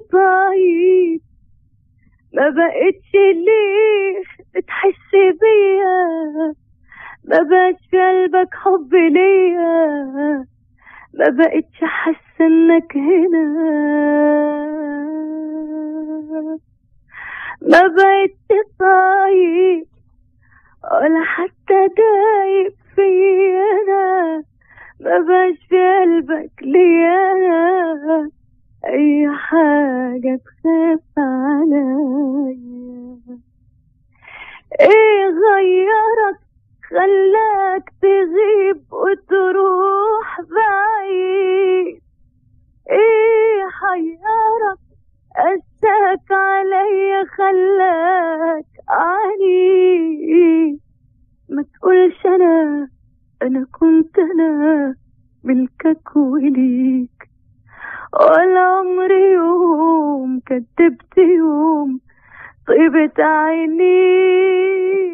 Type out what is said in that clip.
طيب ما بقتش ليه بتحس بيا ما بقاش في قلبك حب ليا ما بقتش حاسه انك هنا ما بقتش طيب ولا حتى دايب فيا انا ما بقاش في قلبك ليا أنا اي حاجه تخاف عليا ايه غيرك خلاك تغيب وتروح بعيد ايه حيرك قساك عليا خلاك عنيد ما تقولش انا انا كنت انا ملكك وليك ولا عمري يوم كدبت يوم طيبة عينيك